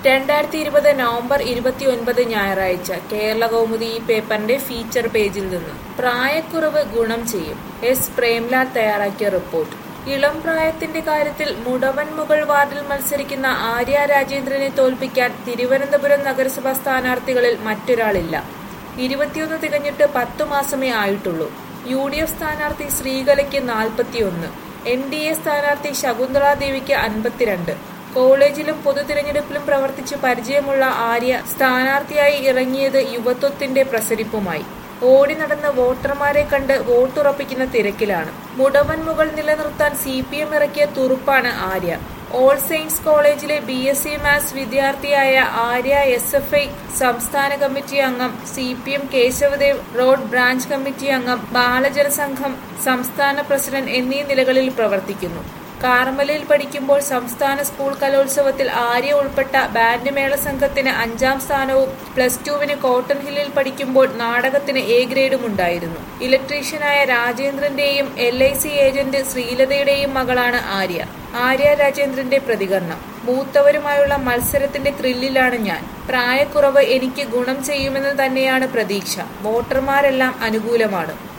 രണ്ടായിരത്തി ഇരുപത് നവംബർ ഇരുപത്തിയൊൻപത് ഞായറാഴ്ച കേരള കൗമുദി ഈ പേപ്പറിന്റെ ഫീച്ചർ പേജിൽ നിന്ന് പ്രായക്കുറവ് ഗുണം ചെയ്യും എസ് പ്രേംലാൽ തയ്യാറാക്കിയ റിപ്പോർട്ട് ഇളം പ്രായത്തിന്റെ കാര്യത്തിൽ മുടവൻ മുകൾ വാർഡിൽ മത്സരിക്കുന്ന ആര്യ രാജേന്ദ്രനെ തോൽപ്പിക്കാൻ തിരുവനന്തപുരം നഗരസഭാ സ്ഥാനാർത്ഥികളിൽ മറ്റൊരാളില്ല ഇരുപത്തിയൊന്ന് തികഞ്ഞിട്ട് പത്തു മാസമേ ആയിട്ടുള്ളൂ യു ഡി എഫ് സ്ഥാനാർത്ഥി ശ്രീകലയ്ക്ക് നാൽപ്പത്തിയൊന്ന് എൻ ഡി എ സ്ഥാനാർത്ഥി ശകുന്തള ദേവിക്ക് അൻപത്തിരണ്ട് കോളേജിലും പൊതു തിരഞ്ഞെടുപ്പിലും പ്രവർത്തിച്ച് പരിചയമുള്ള ആര്യ സ്ഥാനാർത്ഥിയായി ഇറങ്ങിയത് യുവത്വത്തിന്റെ പ്രസരിപ്പുമായി ഓടി നടന്ന് വോട്ടർമാരെ കണ്ട് വോട്ടുറപ്പിക്കുന്ന തിരക്കിലാണ് മുടവൻ മുകൾ നിലനിർത്താൻ സി പി എം ഇറക്കിയ തുറുപ്പാണ് ആര്യ ഓൾ സെയിൻസ് കോളേജിലെ ബി എസ് സി മാത്സ് വിദ്യാർത്ഥിയായ ആര്യ എസ് എഫ് ഐ സംസ്ഥാന കമ്മിറ്റി അംഗം C P M Keshavadev road branch committee അംഗം ബാലജനസംഘം സംസ്ഥാന പ്രസിഡന്റ് എന്നീ നിലകളിൽ പ്രവർത്തിക്കുന്നു കാർമലയിൽ പഠിക്കുമ്പോൾ സംസ്ഥാന സ്കൂൾ കലോത്സവത്തിൽ ആര്യ ഉൾപ്പെട്ട ബാൻഡ് മേള സംഘത്തിന് അഞ്ചാം സ്ഥാനവും പ്ലസ് ടുവിന് കോട്ടൺ ഹില്ലിൽ പഠിക്കുമ്പോൾ നാടകത്തിന് എ ഗ്രേഡും ഉണ്ടായിരുന്നു ഇലക്ട്രീഷ്യനായ രാജേന്ദ്രന്റെയും എൽ ഐ സി ഏജന്റ് ശ്രീലതയുടെയും മകളാണ് ആര്യ ആര്യ രാജേന്ദ്രന്റെ പ്രതികരണം മൂത്തവരുമായുള്ള മത്സരത്തിന്റെ ത്രില്ലിലാണ് ഞാൻ പ്രായക്കുറവ് എനിക്ക് ഗുണം ചെയ്യുമെന്ന് തന്നെയാണ് പ്രതീക്ഷ വോട്ടർമാരെല്ലാം അനുകൂലമാണ്